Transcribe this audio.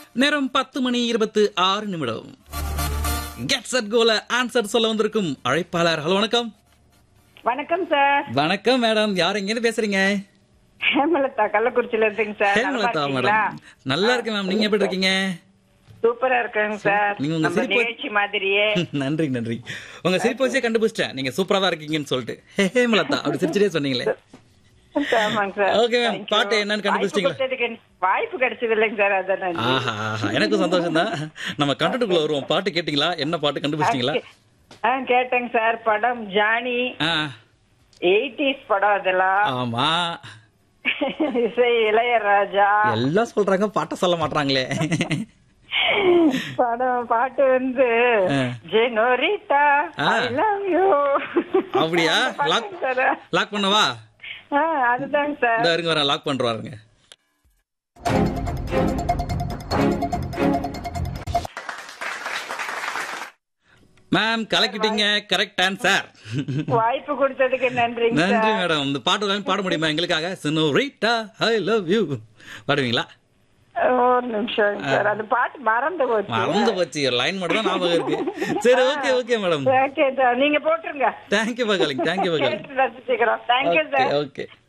நேரம் பத்து மணி இருபத்து ஆறு நிமிடம் கெட் செட் கோல ஆன்சர் சொல்ல வந்திருக்கும் அழைப்பாளர் ஹலோ வணக்கம் வணக்கம் சார் வணக்கம் மேடம் யார் எங்க பேசுறீங்க ஹேமலதா கள்ளக்குறிச்சியில இருக்கேங்க சார் ஹேமலதா நல்லா மேடம் இருக்கீங்களா? நல்லா இருக்கேன் மேம் நீங்க எப்படி இருக்கீங்க சூப்பரா இருக்கேங்க சார் நீங்க உங்க நம்ம சிரிப்பு- நிகழ்ச்சி மாதிரியே நன்றி நன்றி உங்க சிரிப்பு வச்சே கண்டுபிடிச்சிட்டேன் நீங்க சூப்பரா தான் இருக்கீங்கன்னு சொல்லிட்டு ஹே, ஹேமலதா அப்படி சிரிச்சிட்டே சொன்னீங்களே ஆமாங்க sir Okay, ma'am. Thank you. பாட்டு என்னன்னு கண்டுபிடிச்சிட்டீங்களா? வாய்ப்பு கொடுத்ததுக்கு- வாய்ப்பு கிடைச்சது இல்லைங்க சார் அதான் நன்றி. ஆஹா ஆஹா எனக்கும் சந்தோஷம் தான் நம்ம கண்டென்ட்டுக்குள்ள வருவோம் பாட்டு கேட்டீங்களா என்ன பாட்டு கண்டுபிடிச்சிட்டீங்களா ஆ கேட்டேங்க சார் படம் ஜானி ஆ, எயிட்டிஸ் படம் அதெல்லாம் ஆமா இசை இளையராஜா எல்லாம் சொல்றாங்க பாட்ட சொல்ல மாட்டாங்களே படம் பாட்டு வந்து ஆ. ஜெனோரிட்டா ஆ. ஐ லவ் யூ அப்படியா? Lock- சார் லாக் பண்ணவா ஆ அதுதாங்க சார் இந்த இருங்க வரேன் லாக் பண்றாருங்க மேம் கலக்கிட்டீங்க கரெக்ட் ஆன்சர் வாய்ப்பு கொடுத்ததுக்கு நன்றிங்க நன்றி சார் மேடம் இந்த பாட்டு எல்லாம் பாட முடியுமா எங்களுக்காக சினோரிட்டா ஐ லவ் யூ பாடுவீங்களா ஒரு நிமிஷம் சார் அந்த பாட்டு மறந்து போச்சு மறந்து போச்சு ஒரு லைன் மட்டும் தான் ஞாபகம் இருக்கு சரி okay okay madam okay sir நீங்க போட்டுருங்க தேங்க்யூ பகாலிங் தேங்க்யூ பகாலிங் கேட்டு ரசிச்சுக்கிறோம் தேங்க்யூ ஓகே சார் ஓகே